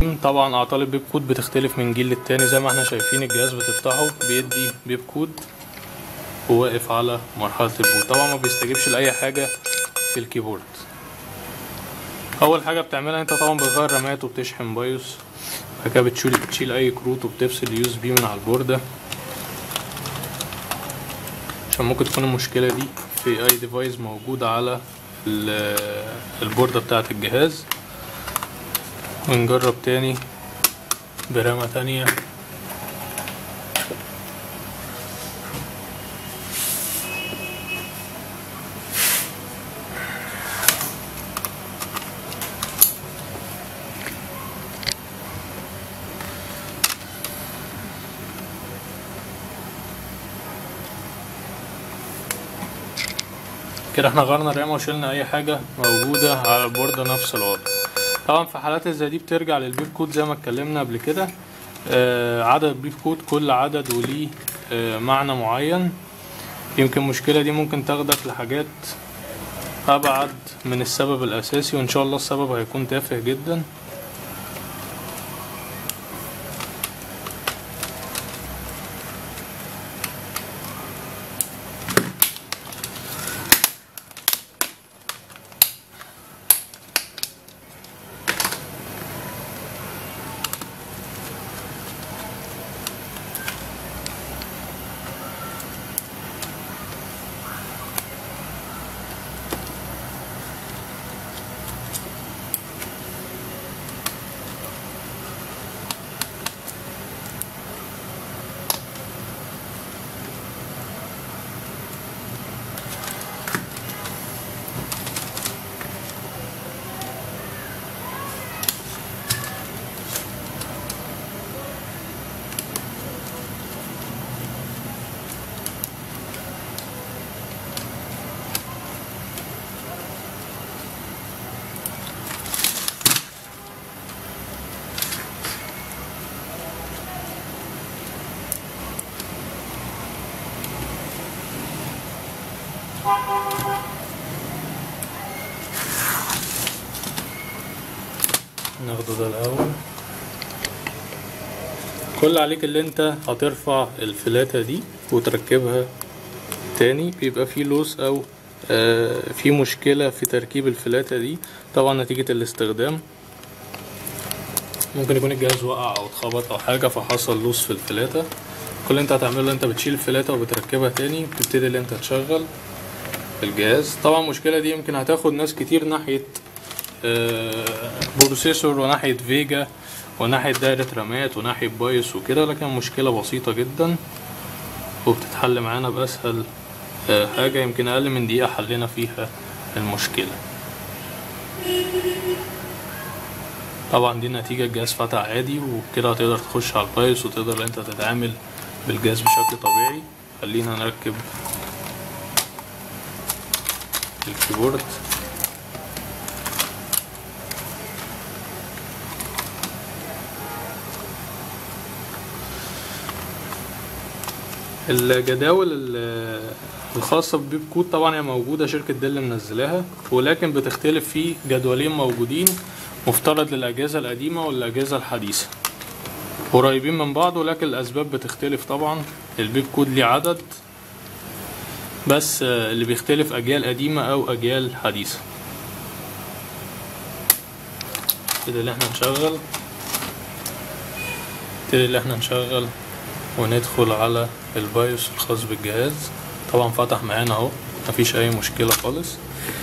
طبعا اعطال البيب كود بتختلف من جيل للتاني زي ما احنا شايفين الجهاز بتفتحه بيدي بيب كود وواقف على مرحلة البوت طبعا ما بيستجيبش لأي حاجة في الكيبورد أول حاجة بتعملها انت طبعا بتغير رامات وبتشحن بايوس بعد كده بتشيل بتشيل أي كروت وبتفصل اليو اس بي من على البوردة عشان ممكن تكون المشكلة دي في أي ديفايس موجود على ال- البوردة بتاعة الجهاز ونجرب تاني برامة تانية كده احنا غيرنا الرامة وشلنا اي حاجة موجودة على البوردة نفس الوضع طبعا في حالات زي دي بترجع للبيب كود زي ما اتكلمنا قبل كده آه عدد بيب كود كل عدد وليه آه معنى معين يمكن المشكلة دي ممكن تاخدك لحاجات أبعد من السبب الأساسي وإن شاء الله السبب هيكون تافه جدا ناخده ده الأول كل اللي عليك اللي انت هترفع الفلاتة دي وتركبها تاني بيبقى في لوس او آه في مشكلة في تركيب الفلاتة دي طبعا نتيجة الاستخدام ممكن يكون الجهاز وقع او اتخبط او حاجة فحصل لوس في الفلاتة كل اللي انت هتعمله انت بتشيل الفلاتة وبتركبها تاني بتبتدي اللي انت تشغل الجهاز طبعا المشكلة دي يمكن هتاخد ناس كتير ناحية آه، بروسيسور وناحية فيجا وناحية دايرة رامات وناحية بايوس وكده لكن مشكلة بسيطة جدا وبتتحل معانا بأسهل آه، حاجة يمكن أقل من دقيقة حلينا فيها المشكلة طبعا دي نتيجة الجهاز فتح عادي وكده هتقدر تخش على البايوس وتقدر إن انت تتعامل بالجهاز بشكل طبيعي خلينا نركب الكيبورد الجداول ال- الخاصة ببيب كود طبعا هي موجودة شركة ديل منزلاها ولكن بتختلف في جدولين موجودين مفترض للأجهزة القديمة والأجهزة الحديثة قريبين من بعض ولكن الأسباب بتختلف طبعا البيب كود ليه عدد بس آه، اللي بيختلف أجيال قديمة أو أجيال حديثة كده اللي احنا نشغل كده اللي احنا نشغل وندخل على البايوس الخاص بالجهاز طبعا فتح معانا اهو مفيش اي مشكلة خالص